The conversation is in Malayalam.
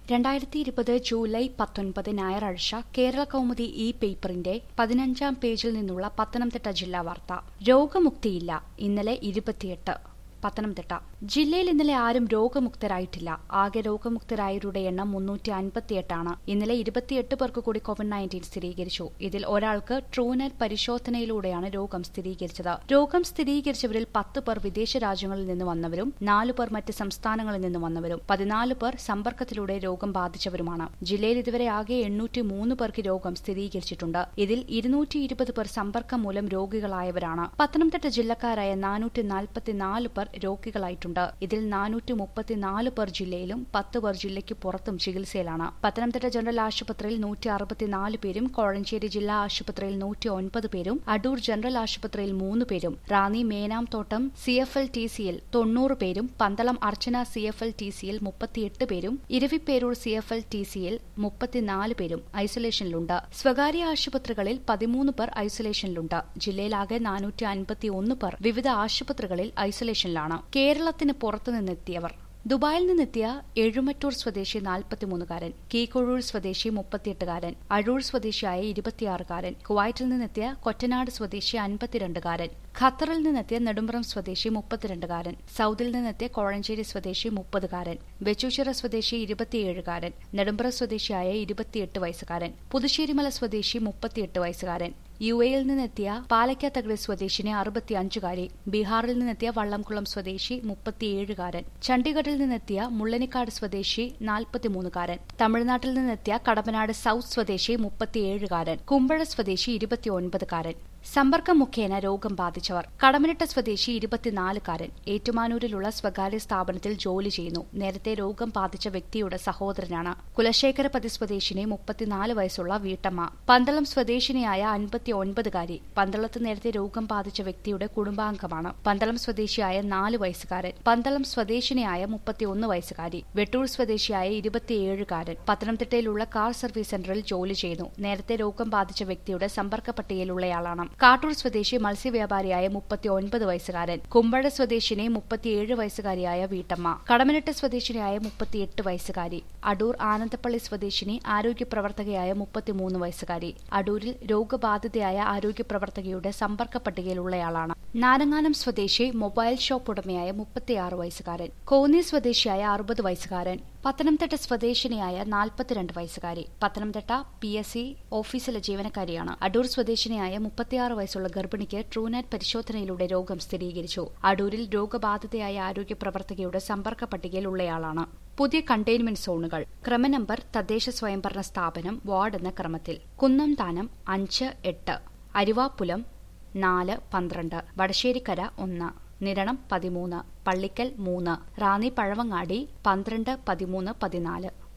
രണ്ടായിരത്തി ഇരുപത് ജൂലൈ പത്തൊൻപത് ഞായറാഴ്ച കേരള കൗമുദി ഇ പേപ്പറിന്റെ പതിനഞ്ചാം പേജിൽ നിന്നുള്ള പത്തനംതിട്ട ജില്ലാ വാർത്ത രോഗമുക്തിയില്ല ഇന്നലെ ഇരുപത്തിയെട്ട് പത്തനംതിട്ട ജില്ലയിൽ ഇന്നലെ ആരും രോഗമുക്തരായിട്ടില്ല ആകെ രോഗമുക്തരായവരുടെ എണ്ണം മുന്നൂറ്റി അൻപത്തിയെട്ടാണ് ഇന്നലെ ഇരുപത്തിയെട്ട് പേർക്ക് കൂടി കോവിഡ് നയൻറ്റീൻ സ്ഥിരീകരിച്ചു ഇതിൽ ഒരാൾക്ക് ട്രൂനെറ്റ് പരിശോധനയിലൂടെയാണ് രോഗം സ്ഥിരീകരിച്ചത് രോഗം സ്ഥിരീകരിച്ചവരിൽ പത്ത് പേർ വിദേശ രാജ്യങ്ങളിൽ നിന്ന് വന്നവരും നാലു പേർ മറ്റ് സംസ്ഥാനങ്ങളിൽ നിന്ന് വന്നവരും പതിനാല് പേർ സമ്പർക്കത്തിലൂടെ രോഗം ബാധിച്ചവരുമാണ് ജില്ലയിൽ ഇതുവരെ ആകെ എണ്ണൂറ്റി മൂന്ന് പേർക്ക് രോഗം സ്ഥിരീകരിച്ചിട്ടുണ്ട് ഇതിൽ ഇരുന്നൂറ്റി ഇരുപത് പേർ സമ്പർക്കം മൂലം രോഗികളായവരാണ് പത്തനംതിട്ട ജില്ലക്കാരായ നാനൂറ്റി നാൽപ്പത്തിനാല് പേർ രോഗികളായിട്ടുണ്ട് ഇതിൽ നാനൂറ്റി മുപ്പത്തിനാല് പേർ ജില്ലയിലും പത്ത് പേർ ജില്ലയ്ക്ക് പുറത്തും ചികിത്സയിലാണ് പത്തനംതിട്ട ജനറൽ ആശുപത്രിയിൽ നൂറ്റി അറുപത്തിനാല് പേരും കോഴഞ്ചേരി ജില്ലാ ആശുപത്രിയിൽ നൂറ്റി ഒൻപത് പേരും അടൂർ ജനറൽ ആശുപത്രിയിൽ മൂന്ന് പേരും Ranni Menamthottam C F L T സിയിൽ തൊണ്ണൂറ് പേരും Pandalam Archana C F L T സിയിൽ മുപ്പത്തിയെട്ട് പേരും Eraviperoor C F L T സിയിൽ മുപ്പത്തിനാല് പേരും ഐസൊലേഷനിലുണ്ട് സ്വകാര്യ ആശുപത്രികളിൽ പതിമൂന്ന് പേർ ഐസൊലേഷനിലുണ്ട് ജില്ലയിലാകെ നാനൂറ്റി അൻപത്തി ഒന്ന് പേർ വിവിധ ആശുപത്രികളിൽ ഐസൊലേഷനിലാണ് കേരളത്തിന് പുറത്തുനിന്നെത്തിയവർ ദുബായിൽ നിന്നെത്തിയ എഴുമറ്റൂർ സ്വദേശി നാൽപ്പത്തിമൂന്നുകാരൻ കീക്കൊഴൂർ സ്വദേശി മുപ്പത്തിയെട്ടുകാരൻ അഴൂർ സ്വദേശിയായ ഇരുപത്തിയാറുകാരൻ കുവൈറ്റിൽ നിന്നെത്തിയ കൊറ്റനാട് സ്വദേശി അൻപത്തിരണ്ടുകാരൻ ഖത്തറിൽ നിന്നെത്തിയ നെടുമ്പ്രം സ്വദേശി മുപ്പത്തിരണ്ടുകാരൻ സൌദിൽ നിന്നെത്തിയ കോഴഞ്ചേരി സ്വദേശി മുപ്പതുകാരൻ വെച്ചൂച്ചിറ സ്വദേശി ഇരുപത്തിയേഴുകാരൻ നെടുമ്പ്രം സ്വദേശിയായ ഇരുപത്തിയെട്ട് വയസ്സുകാരൻ പുതുശ്ശേരിമല സ്വദേശി മുപ്പത്തിയെട്ട് വയസ്സുകാരൻ യു എയിൽ നിന്നെത്തിയ പാലക്കാത്തകടി സ്വദേശിനി അറുപത്തിയഞ്ചുകാരി ബീഹാറിൽ നിന്നെത്തിയ വള്ളംകുളം സ്വദേശി മുപ്പത്തിയേഴുകാരൻ ചണ്ഡീഗഡിൽ നിന്നെത്തിയ മുള്ളനിക്കാട് സ്വദേശി നാൽപ്പത്തിമൂന്നുകാരൻ തമിഴ്നാട്ടിൽ നിന്നെത്തിയ കടമ്പനാട് സൌത്ത് സ്വദേശി മുപ്പത്തിയേഴുകാരൻ കുമ്പഴ സ്വദേശി ഇരുപത്തിയൊൻപതുകാരൻ സമ്പർക്കം മുഖേന രോഗം ബാധിച്ചവർ കടമനിട്ട സ്വദേശി ഇരുപത്തിനാലുകാരൻ ഏറ്റുമാനൂരിലുള്ള സ്വകാര്യ സ്ഥാപനത്തിൽ ജോലി ചെയ്യുന്നു നേരത്തെ രോഗം ബാധിച്ച വ്യക്തിയുടെ സഹോദരനാണ് കുലശേഖരപതി സ്വദേശിനി മുപ്പത്തിനാല് വയസ്സുള്ള വീട്ടമ്മ പന്തളം സ്വദേശിനിയായ അൻപത്തി ഒൻപതുകാരി പന്തളത്ത് നേരത്തെ രോഗം ബാധിച്ച വ്യക്തിയുടെ കുടുംബാംഗമാണ് പന്തളം സ്വദേശിയായ നാല് വയസ്സുകാരൻ പന്തളം സ്വദേശിനിയായ മുപ്പത്തിയൊന്ന് വയസ്സുകാരി വെട്ടൂർ സ്വദേശിയായ ഇരുപത്തിയേഴുകാരൻ പത്തനംതിട്ടയിലുള്ള കാർ സർവീസ് സെന്ററിൽ ജോലി ചെയ്യുന്നു നേരത്തെ രോഗം ബാധിച്ച വ്യക്തിയുടെ സമ്പർക്ക പട്ടികയിലുള്ളയാളാണ് കാട്ടൂർ സ്വദേശി മത്സ്യവ്യാപാരിയായ മുപ്പത്തി ഒൻപത് വയസ്സുകാരൻ കുമ്പഴ സ്വദേശിനി മുപ്പത്തിയേഴ് വയസ്സുകാരിയായ വീട്ടമ്മ കടമനിട്ട സ്വദേശിനിയായ മുപ്പത്തിയെട്ട് വയസ്സുകാരി അടൂർ ആനന്ദപ്പള്ളി സ്വദേശിനി ആരോഗ്യ പ്രവർത്തകയായ മുപ്പത്തിമൂന്ന് വയസ്സുകാരി അടൂരിൽ രോഗബാധിതയായ ആരോഗ്യ പ്രവർത്തകയുടെ സമ്പർക്ക പട്ടികയിലുള്ളയാളാണ് നാരങ്ങാനം സ്വദേശി മൊബൈൽ ഷോപ്പ് ഉടമയായ മുപ്പത്തിയാറ് വയസ്സുകാരൻ കോന്നി സ്വദേശിയായ അറുപത് വയസ്സുകാരൻ പത്തനംതിട്ട സ്വദേശിനിയായ നാൽപ്പത്തിരണ്ട് വയസ്സുകാരി പത്തനംതിട്ട പി എസ് സി ഓഫീസിലെ ജീവനക്കാരിയാണ് അടൂർ സ്വദേശിനിയായ മുപ്പത്തിയാറ് വയസ്സുള്ള ഗർഭിണിക്ക് ട്രൂനെറ്റ് പരിശോധനയിലൂടെ രോഗം സ്ഥിരീകരിച്ചു അടൂരിൽ രോഗബാധിതയായ ആരോഗ്യ പ്രവർത്തകയുടെ സമ്പർക്ക പട്ടികയിൽ ഉള്ളയാളാണ് പുതിയ കണ്ടെയ്ൻമെന്റ് സോണുകൾ ക്രമനമ്പർ തദ്ദേശ സ്വയംഭരണ സ്ഥാപനം വാർഡ് എന്ന ക്രമത്തിൽ കുന്നംതാനം അഞ്ച് എട്ട് അരുവാപ്പുലം നാല് പന്ത്രണ്ട് വടശ്ശേരിക്കര ഒന്ന് നിരണം പതിമൂന്ന് പള്ളിക്കൽ മൂന്ന് റാന്നി പഴവങ്ങാടി പന്ത്രണ്ട് പതിമൂന്ന് പതിനാല്